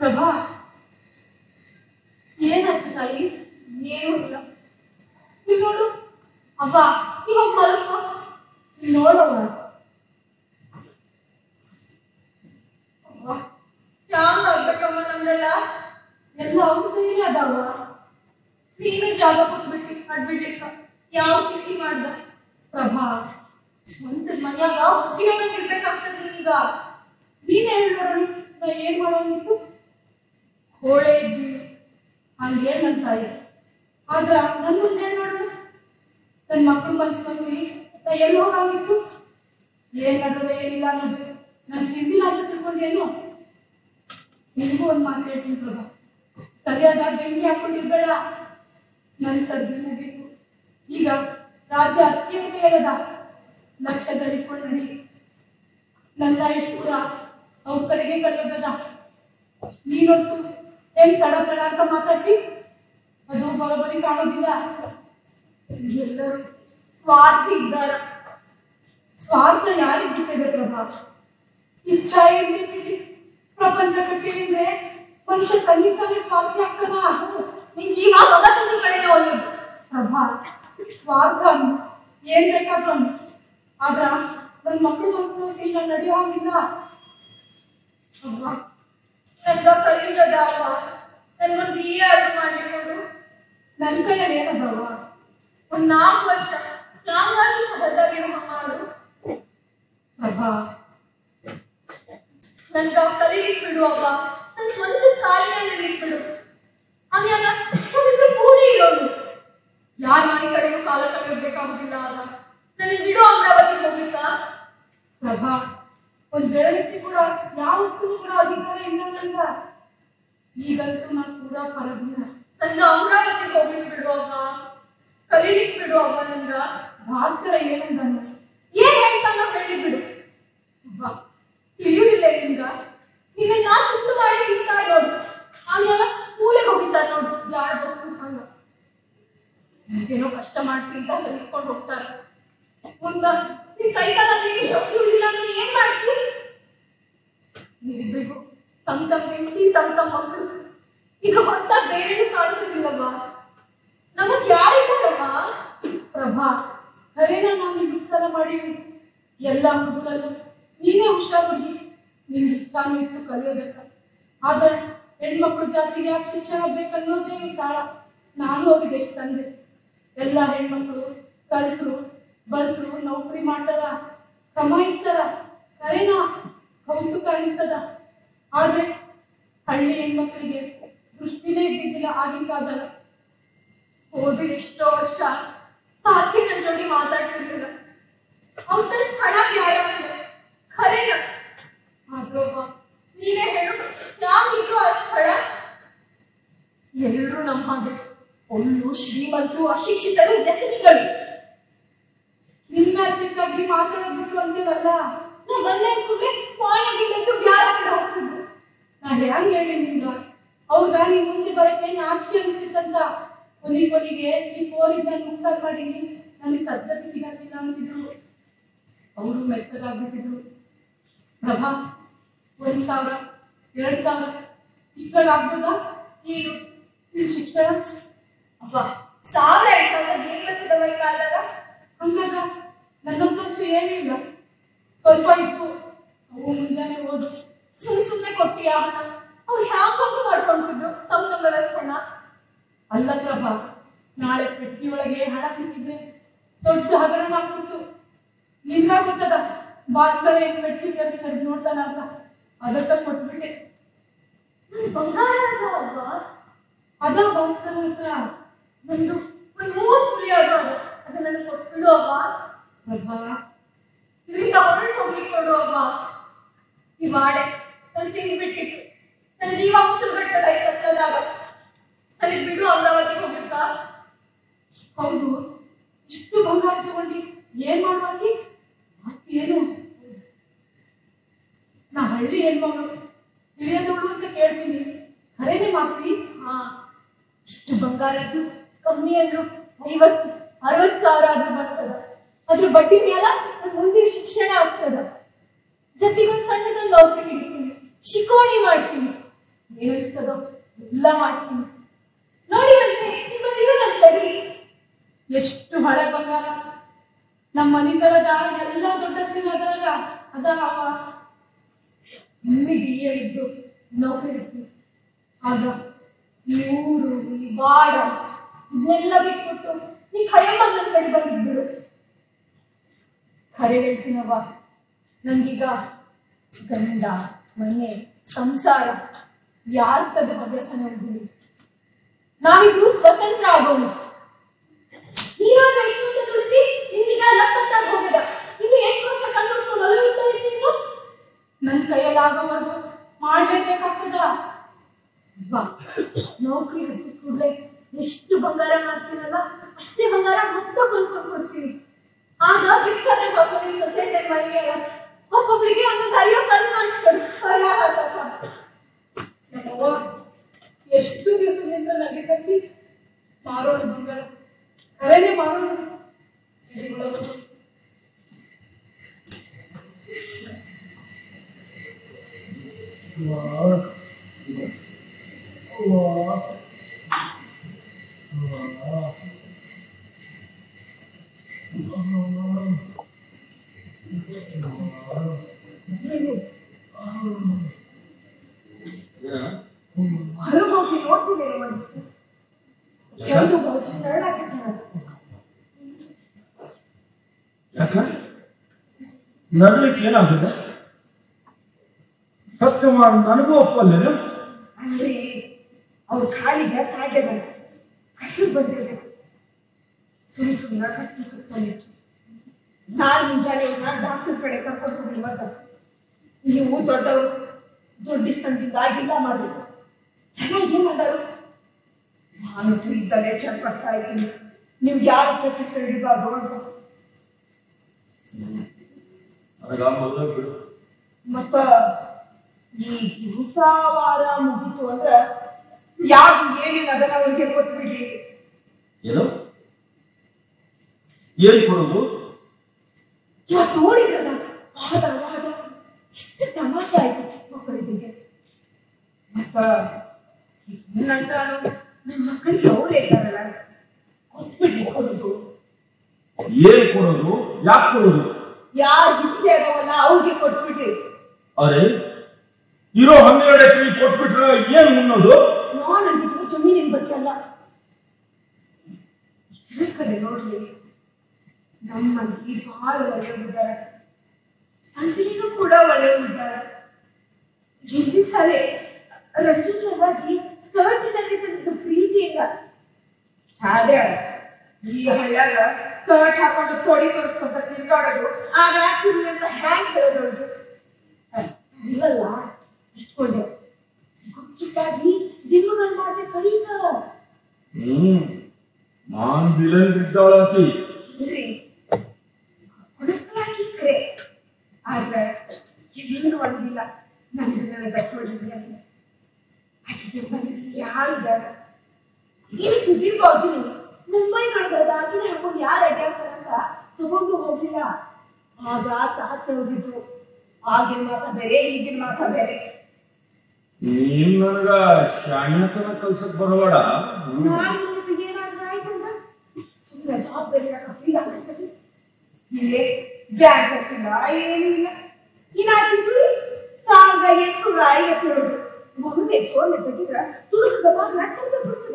ಪ್ರಭಾ ಏನಾಯ್ತು ತಾಯಿ ಏನೂ ಇಲ್ಲ ಇಲ್ಲಿ ನೋಡು ಅವ್ವ ಇವಾಗ ಮಲಗು ಇಲ್ಲಿ ನೋಡವ್ವ ಅವ್ವ ಹ್ಯಾಂಗ ಆಗ್ಬೇಕಮ್ಮ ನಮ್ದೆಲ್ಲ ಎಲ್ಲ ಅವ್ರ ಕೈಲಿ ಅದಾವ ನೀನು ಜಾಗ ಕೊಟ್ಬಿಟ್ಟಿ ಅಡ್ಬಿಡ್ಲಿಕ್ಕ ಯಾವ ಚಿಂತೆ ಮಾಡ್ದ ಪ್ರಭಾ ಸ್ವಂತ ಮನ್ಯಾಗ ಹುಟ್ಟಿನವ್ರಂಗ್ ಇರ್ಬೇಕಾಗ್ತದ ನೀನೀಗ ನೀನೇ ಹೇಳಿ ನೋಡೋಣ ನಾ ಏನ್ ಮಾಡೋಣಿತ್ತು ಹೋಳೆ ಇದ್ವಿ ಹಂಗೆ ಹೇಳಿ ನನ್ನ ತಾಯಿ ಆದ್ರ ನನ್ನ ಮುಂದೆ ಹೇಳಿ ನೋಡೋಣ ನನ್ನ ಮಕ್ಕಳು ಮನ್ಸ್ಕೊಂಡ್ವಿ ನಾ ಎಲ್ಲಿ ಹೋಗಂಗಿತ್ತು ಏನ್ ನಡೆದ ಏನಿಲ್ಲ ಅನ್ನೋದು ನನ್ ತಿಂದಿಲ್ಲ ಅಂತ ತಿಳ್ಕೊಂಡೇನು ನಿನಗೂ ಒಂದ್ ಮಾತು ಹೇಳ್ತೀನಿ ಪ್ರಭಾ ತಲೆಯಾದ ಬೆಂಕಿ ಹಾಕೊಂಡಿರ್ಬೇಡ ನನ್ ಸರ್ದಿ ಮುಗೀತು ಈಗ ರಾಜ್ಯ ಅತ್ಯಂತ ಹೇಳದ ಲಕ್ಷದಲ್ಲಿಟ್ಕೊಂಡು ನಡಿ ನನ್ನ ಎಷ್ಟು ದೂರ ಅವ್ರ ಕಡೆಗೆ ಕಳೆಯೋದದ ನೀನೊತ್ತು ಏನ್ ತಡ ತಡ ಅಂತ ಮಾತಾಡ್ತಿ ಅದು ಬರೋಬರಿ ಕಾಣೋದಿಲ್ಲ ಎಲ್ಲರೂ ಸ್ವಾರ್ಥಿ ಇದ್ದಾರ ಸ್ವಾರ್ಥ ಯಾರಿಗೆ ಬಿಟ್ಟಿದೆ ಪ್ರಭಾ ಇಚ್ಛಾ ಏನಿರ್ಲಿ ಪ್ರಪಂಚ ಕಟ್ಟಿದ್ರೆ ಮನುಷ್ಯ ತನ್ನಿಂತಾನೆ ಸ್ವಾರ್ಥಿ ಆಗ್ತಾನ ನಿನ್ ಜೀವ ಮಗ ಸಸಿ ಕಡೆನೇ ಒಳ್ಳೇದು ಪ್ರಭಾ ಸ್ವಾರ್ಥ ಅನ್ನು ಏನ್ ಬೇಕಾದ್ರೂ ಅನ್ನು ಆದ್ರ ನನ್ ಮಕ್ಕಳು ಮನಸ್ಸು ಇಲ್ಲ ನಡೆಯೋ ಹಾಗಿಲ್ಲ ಅಬ್ಬಾ ನನ್ಗ ಕಲಿಯುಗದ ಅವ್ವ ನನ್ಗೊಂದು ಬಿ ಎ ಆದ್ರೂ ಮಾಡ್ಲಿಕ್ಕೋದು ನನ್ ಕೈಯಲ್ಲಿ ಏನದವ ಒಂದ್ ನಾಲ್ಕು ವರ್ಷ ನಾಲ್ಕಾರು ವರ್ಷ ಹೊರದಾಗಿರೋ ಮಾಡು ಪ್ರಭಾ ನನ್ಗ ಕಲೀಲಿಕ್ ಬಿಡು ಅವ್ವ ನನ್ ಸ್ವಂತ ಕಾಲ್ ಮೇಲೆ ನಿಲ್ಲಿಕ್ ಬಿಡು ಆಮ್ಯಾಗ ನಾವಿಬ್ರು ಕೂಡಿ ಇರೋನು ಯಾರ ಮನೆ ಕಡೆಗೂ ಕಾಲ ಕಳೆಯೋದ್ಬೇಕಾಗುದಿಲ್ಲ ಅಲ್ಲ ನನಗೆ ಬಿಡು ಅಮರಾವತಿಗೆ ಹೋಗ್ಲಿಕ್ಕ ಪ್ರಭಾ ಒಂದ್ ವ್ಯಕ್ತಿ ಕೂಡ ಯಾವ ವಸ್ತುನು ಕೂಡ ಅಧಿಕಾರ ಇಲ್ಲ ನಂಗ ಈಗಂತೂ ನಾನು ಪೂರಾ ಪರದಿನ ನನ್ಗ ಅಮರಾವತಿಗೆ ಹೋಗ್ಲಿಕ್ ಬಿಡು ಅವ್ವ ಕಲೀಲಿಕ್ ಬಿಡು ಅವ್ವ ನನ್ಗ ಭಾಸ್ಕರ ಏನಂದಾನ ಏನ್ ಹೇಳ್ತಾನ ಹೇಳಿ ಬಿಡು ಅಬ್ಬಾ ತಿಳಿಯುವುದಿಲ್ಲ ನಿಮ್ಗ ನಿನ್ನ ನಾ ತುತ್ತು ಮಾಡಿ ತಿಂತಾರ ನೋಡು ಆಮೇಲೆ ಮೂಲೆಗೆ ಹೋಗಿದ್ದಾರ ನೋಡು ಯಾರ ವಸ್ತು ಹಂಗ ಏನೋ ಕಷ್ಟ ಮಾಡ್ತಿಂತ ಸಹಿಸ್ಕೊಂಡು ಹೋಗ್ತಾರ ಮುಂದ ನಿನ್ ಕೈ ಕಾಲಲ್ಲಿ ಶಕ್ತಿ ಉಳಿದಿಲ್ಲ ಅಂದ್ರೆ ಏನ್ ಮಾಡ್ತಿ ನೀವಿಬ್ರಿಗೂ ತಮ್ ತಮ್ ಹೆಂಡತಿ ತಮ್ ತಮ್ ಮಕ್ಕಳು ಇದು ಹೊತ್ತ ಬೇರೆ ಕಾಣಿಸೋದಿಲ್ಲಮ್ಮ ನಮಗ್ ಯಾರಿದ್ದಾರಮ್ಮ ಪ್ರಭಾ ಖರೇನ ನಾವು ನಿಮ್ಗೆ ಸಲ ಮಾಡೀವಿ ಎಲ್ಲ ಹುಡುಗರಲ್ಲೂ ನೀನೇ ಹುಷಾರುಗಿ ನಿಮ್ಗೆ ಇಚ್ಛಾನು ಇತ್ತು ಕಲಿಯೋದಕ್ಕ ಆದ್ರೆ ಹೆಣ್ಮಕ್ಳು ಜಾತಿಗೆ ಯಾಕೆ ಶಿಕ್ಷಣ ಬೇಕನ್ನೋದೇ ಈ ತಾಳ ನಾನು ಅವ್ರಿಗೆ ಎಷ್ಟು ತಂದೆ ಎಲ್ಲ ಹೆಣ್ಮಕ್ಳು ಕಲ್ತರು ಬಲ್ತರು ನೌಕರಿ ಮಾಡ್ತಾರ ಕಮಾಯಿಸ್ತಾರ ಖರೇನ ಕೌತುಕ ಅನಿಸ್ತದ ಆದ್ರೆ ಹಳ್ಳಿ ಹೆಣ್ಮಕ್ಳಿಗೆ ದೃಷ್ಟಿನೇ ಇದ್ದಿದ್ದಿಲ್ಲ ಆಗಿನ ಕಾಲದಲ್ಲಿ ಹೋದ ಎಷ್ಟೋ ವರ್ಷ ಸಾಧ್ಯ ನನ್ ಜೋಡಿ ಮಾತಾಡ್ತಿರ್ಲಿಲ್ಲ ಅವ್ರ ಸ್ಥಳ ಬ್ಯಾಡ ಅಂದ್ರೆ ಖರೇನ ಆದ್ರೂ ಅವ್ವ, ನೀನೇ ಹೇಳು ಯಾಕಿದ್ರು ಆ ಸ್ಥಳ ಎಲ್ರು ನಮ್ಮ ಹಾಗೆ ಒಳ್ಳು ಶ್ರೀಮಂತರು ಅಶಿಕ್ಷಿತರು ವ್ಯಸನಿಗಳು ನಿನ್ನ ಚಿಕ್ಕಾಗಿ ಮಾತಾಡೋದ್ ಬಿಟ್ಟು ಅಂತೀವಲ್ಲ ನಾ ಬಂದೆ ಕೂಡಲೇ ಪಾಣಿಗೆ ಬಿಟ್ಟು ಬ್ಯಾರ ಕಡೆ ಹೋಗ್ತಿದ್ರು ನಾ ಹೆಂಗ್ ಹೇಳಿ ನಿಂಗ ಹೌದ ನೀ ಮುಂದೆ ಬರಕ್ಕೆ ನಾಚಿಕೆ ಅನ್ಸ್ತಿತ್ತಂತ ಕೊನೆ ಕೊನೆಗೆ ಈ ಫೋನಿಂದ ಮುಗ್ಸಾಲ್ ಮಾಡೀನಿ ನನಗೆ ಸದ್ಗತಿ ಸಿಗಕ್ಕಿಲ್ಲ ಅಂತಿದ್ರು ಅವರು ಮೆತ್ತಗಾಗ್ಬಿಟ್ಟಿದ್ರು ಪ್ರಭಾ ಒಂದ್ ಸಾವಿರ ಎರಡ್ ಸಾವಿರ ಇಷ್ಟೊಳಗೆ ಆಗ್ಬೋದಾ ಏನು ನಿನ್ ಶಿಕ್ಷಣ ಅಬ್ಬ ಸಾವಿರ ಎರಡ್ ಸಾವಿರ ಏನ್ ಬರ್ತದವ ಈ ಕಾಲದಾಗ ಹಂಗಾಗ ನನ್ನ ಹತ್ರ ಏನೂ ಇಲ್ಲ ಸ್ವಲ್ಪ ಇತ್ತು ಅವು ಮುಂಜಾನೆ ಹೋದ್ರು ಸುಮ್ ಸುಮ್ನೆ ಕೊಟ್ಟಿಯ ಹಣ ಅವ್ರು ಹ್ಯಾಂಗೊಂದು ಮಾಡ್ಕೊಂತಿದ್ರು ತಮ್ಮ ತಮ್ಮ ವ್ಯವಸ್ಥೆನ ಅಲ್ಲ ಪ್ರಭಾ ನಾಳೆ ಪೆಟ್ಟಿ ಒಳಗೆ ಹಣ ಸಿಕ್ಕಿದ್ರೆ ದೊಡ್ಡ ಹಗರಣ ಆಗ್ತಿತ್ತು ನಿನ್ನ ಗೊತ್ತದ ಭಾಸ್ಕರ ಏನ್ ಪೆಟ್ಟಿ ಕರೆದು ಕರೆದು ನೋಡ್ತಾನ ಅಂತ ಅದಕ್ಕ ಕೊಟ್ಬಿಟ್ಟೆ ನನ್ ಬಂಗಾರ ಅದಾವಲ್ವ ಅದ ಭಾಸ್ಕರ ಹತ್ರ ಒಂದು ಒಂದ್ ಮೂವತ್ತು ತುಲಿ ಅದು ಅದು ಅದನ್ನ ನನಗೆ ಕೊಟ್ಬಿಡು ಅವ್ವ ಪ್ರಭಾ ಇಲ್ಲಿಂದ ಹೊರಟು ಹೋಗ್ಲಿಕ್ಕೆ ಕೊಡು ಅವ್ವ ಈ ವಾಡೆ ನನ್ ತಿಂದ್ಬಿಟ್ಟಿತ್ತು ನನ್ ಜೀವ ಉಸಿರು ಬಿಟ್ಟದಾಯ್ತದಾಗ ನನಗೆ ಬಿಡು ಅಮರಾವತಿಗೆ ಹೋಗ್ಬೇಕಾ ಹೌದು ಇಷ್ಟು ಬಂಗಾರ ತಗೊಂಡು ಏನ್ ಮಾಡುವಾಗಿ ಏನು ನಾ ಹಳ್ಳಿ ಹೆಣ್ಮಗಳು ತಿಳಿಯದವಳು ಅಂತ ಕೇಳ್ತೀನಿ ಖರೇನೆ ಮಾತ್ರಿ ಹಾ ಇಷ್ಟು ಬಂಗಾರದ್ದು ಕಮ್ಮಿ ಅಂದ್ರು ಐವತ್ತು ಅರವತ್ ಸಾವಿರ ಆದ್ರೂ ಬರ್ತದ ಅದ್ರ ಬಡ್ಡಿ ಮ್ಯಾಲ ನನ್ ಮುಂದಿನ ಶಿಕ್ಷಣ ಆಗ್ತದ ಜೊತೆಗೊಂದ್ ಸಣ್ಣದೊಂದು ನೌಕರಿ ಹಿಡಿತೀನಿ ಶಿಕೋಣಿ ಮಾಡ್ತೀನಿ ಏನು ಎಲ್ಲ ಮಾಡ್ತೀನಿ ನೋಡಿ ಬಂದೆ ನಿಮ್ಮದಿರೋ ನನ್ನ ಕಡಿ ಎಷ್ಟು ಹಳೆ ಬಂಗಾರ ನಮ್ಮ ಮನಿತರದ ಎಲ್ಲ ದೊಡ್ಡಸ್ತಿನ ಅದರಾಗ ಅದಾವ ನಿಮಗೆ ಇದ್ದು ನೌಕರಿ ಇರ್ತೀವಿ ಆಗ ಈ ಊರು ಈ ಬಾಡ ಇದನ್ನೆಲ್ಲ ಬಿಟ್ಬಿಟ್ಟು ನೀ ಖಯಮ್ಮ ನನ್ನ ಕಡೆ ಬಂದಿದ್ಬಿಡು ಖರೆ ಹೇಳ್ತೀನವ್ವ ನಂಗೀಗ ಗಂಡ ಮನೆ ಸಂಸಾರ ಯಾರ ತದ ಹವ್ಯಾಸನ ಉಳಿದಿಲ್ಲ ನಾವಿಬ್ರು ಸ್ವತಂತ್ರ ಆಗೋಣ ನೀನಾದ್ರೂ ಎಷ್ಟು ಅಂತ ದುಡಿದಿ ಇಂದಿನ ಲಪ್ಪತ್ತಾಗಿ ಹೋಗಿದ ಇನ್ನು ಎಷ್ಟು ವರ್ಷ ಕಣ್ಣು ಮುಟ್ಕೊಂಡು ಅಲುವಿತಾ ಇರ್ತೀನೋ ನನ್ನ ಕೈಯಲ್ಲಿ ಆಗೋವರೆಗೂ ಮಾಡ್ಲೇಬೇಕಾಗ್ತದ ಬಾ ನೌಕರಿ ಹತ್ತಿದ ಕೂಡಲೇ ಎಷ್ಟು ಬಂಗಾರ ಮಾಡ್ತೀನಲ್ಲ ಅಷ್ಟೇ ಬಂಗಾರ ಮತ್ತೆ ಕೊಂಡ್ಕೊಂಡು ಕೊಡ್ತೀನಿ ಆಗ ಬಿಸ್ತಾರೆ ಹಾಕೊಂಡು ಸೊಸೈಟಿ ಮನೆಗೆ ಒಬ್ಬೊಬ್ಳಿಗೆ ಒಂದೊಂದು ಅರಿಯೋ ಕಲ್ಲು ಮಾಡಿಸ್ಕೊಂಡು ಹೊರ ಹಾಕಕ್ಕ ನಮ್ಮವ್ವ ಎಷ್ಟು ದಿವಸದಿಂದ ನಡಿಕತ್ತಿ ಮಾರೋಣ ಬಂಗಾರ ಕರೆನೇ ಮಾರೋಣ ಎಡಿಗೊಳಗ. ಹೊರಗೆ ಹೋಗಿ ನೋಡ್ತಿದ್ದೇನೆ ಮನಸ್ಸು ಚಂದು ಬಹುಶಃ ನರಳಾಗಿದ್ದಾಳೆ ಯಾಕ ನರಳಿಕ್ಕೆ ಏನಾಗಿದೆ ಸತ್ಯ ಮಾಡಿ ನನಗೂ ಒಪ್ಪಲ್ಲೇನು ಅಂದ್ರೆ ಅವ್ರ ಕಾಲಿಗೆ ತಾಗ್ಯದ ಹಸಿರು ಬಂದಿರ್ಬೇಕು ಸುಮ್ ಸುಮ್ಮನೆ ಕಟ್ಟಿ ಕುತ್ಕೊಂಡು ನಾಳೆ ಮುಂಜಾನೆ ನಾನು ಡಾಕ್ಟರ್ ಕಡೆ ಕರ್ಕೊಂಡು ಹೋಗಿ ಮತ್ತ ನೀವು ದೊಡ್ಡವರು ದೊಡ್ಡ ಸ್ಥಳದಿಂದ ಆಗಿಲ್ಲ ಮಾಡ್ಬೇಕು ಚೆನ್ನಾಗಿ ಏನ್ ಮಾಡೋರು ನಾನು ಇದ್ದಲ್ಲೇ ಚರ್ಪಿಸ್ತಾ ಇದ್ದೀನಿ ನೀವು ಯಾರು ಚರ್ಪಿಸ್ತಾ ಹಿಡಿಬಾರ್ದು ಅಂತ ನನಗ ಮೊದಲು ಬಿಡು ಮತ್ತ ಈ ದಿವಸ ವಾರ ಮುಗೀತು ಅಂದ್ರ ಯಾವ್ದು ಏನೇನು ಅದನ್ನ ಅವ್ರಿಗೆ ಕೊಟ್ಬಿಡ್ರಿ ಏನು ಏನ್ ಕೊಡೋದು ಇವತ್ತು ನೋಡಿದ್ರಲ್ಲ ವಾದ ವಾದ ಎಷ್ಟು ತಮಾಷೆ ಆಯ್ತು ಚಿಕ್ಕ ಮಕ್ಕಳಿಗೆ ಮತ್ತ ನಂತರ ನನ್ನ ಮಕ್ಕಳಿಗೆ ಅವರೇ ಇದ್ದಾರಲ್ಲ ಕೊಟ್ಬಿಡ್ರಿ ಕೊಡುದು ಏನ್ ಕೊಡೋದು ಯಾಕೆ ಕೊಡೋದು ಯಾರು ಬಿಸಿ ಅದವಲ್ಲ ಅವ್ರಿಗೆ ಕೊಟ್ಬಿಡ್ರಿ ಅರೆ ಇರೋ ಹನ್ನೆರಡು ಎಕರೆ ಕೊಟ್ಬಿಟ್ರೆ ಏನ್ ಮುನ್ನೋದು ನೋಡಂದಿದ್ರು ಜಮೀನಿನ ಬಗ್ಗೆ ಅಲ್ಲ ಈ ಕಡೆ ನೋಡ್ರಿ ನಮ್ಮ ಮಂದಿ ಬಹಳ ಒಳ್ಳೆಯವಿದ್ದಾರೆ ಅಂಜಲಿನೂ ಕೂಡ ಒಳ್ಳೆಯವಿದ್ದಾರೆ ಹಿಂದಿನ ಸಾಲೆ ರಂಜು ಸಲುವಾಗಿ ಸ್ಕರ್ಟಿನಲ್ಲಿ ತಂದಿದ್ದು ಪ್ರೀತಿಯಿಂದ ಆದ್ರೆ ಈ ಹಳ್ಳ್ಯಾಗ ಸ್ಕರ್ಟ್ ಹಾಕೊಂಡು ತೊಡಿ ತೋರಿಸ್ಕೊಂತ ತಿರ್ಗಾಡೋದು ಆ ರಾತ್ರಿ ಅಂತ ಹ್ಯಾಂಗ್ ಹೇಳೋದು ಇಲ್ಲಲ್ಲ ಇಟ್ಕೊಂಡೆ ಗುಪ್ಚುಟ್ಟಾಗಿ ದಿಮ್ಮಗಳ ಮಾತೆ ಕರೀತ ಹ್ಮ್ ನಾನ್ ಬಿಲನ್ ಬಿದ್ದಾಳಾಕಿ ಇಲ್ರಿ ಹೊಡಿಸ್ಲಾಕಿ ಖರೆ ಆದ್ರೆ ಇನ್ನೂ ಒಂದಿಲ್ಲ ನನಗೆ ನನಗೆ ಕೊಡ್ರಿ ಅಂತ ಆಕೆಗೆ ಮನೆಯಲ್ಲಿ ಯಾರು ಬೇಡ ಈ ಸುದೀರ್ ಬಾಜುನಿ ಮುಂಬೈ ಕಡೆದ ಆಕಿನ ಹಾಕೊಂಡು ಯಾರು ಅಡ್ಡಾಡ್ತಾರಂತ ತಗೊಂಡು ಹೋಗ್ಲಿಲ್ಲ ಆಗ ತಾತ ಹೋಗಿದ್ರು ಆಗಿನ ಮಾತ ಬೇರೆ ಈಗಿನ ಮಾತ ಬೇರೆ ನೀನ್ ನನಗ ಶಾಣ್ಯತನ ಕಲ್ಸಕ್ ಬರಬೇಡ ನಾಳೆ ಇವತ್ತಿಗೆ ಏನಾದ್ರೂ ಆಯ್ತಂದ್ರ ಸುಮ್ಮನೆ ಜವಾಬ್ದಾರಿ ಫೀಲ್ ಆಗ್ತದೆ ಇಲ್ಲೇ ಬ್ಯಾಂಕ್ ಹೋಗ್ತಿಲ್ಲ ಏನೂ ಇಲ್ಲ ಇನ್ನಾಕಿ ಸುರಿ ಸಾವಿರದ ಎಂಟುನೂರ ಐವತ್ತೇಳು ಮೊನ್ನೆ ಚೋರ್ನೆ ತೆಗಿದ್ರ ತುರುಕದ ಬಾಗ್ಲ ತಂದು ಬಿಡ್ತಾರೆ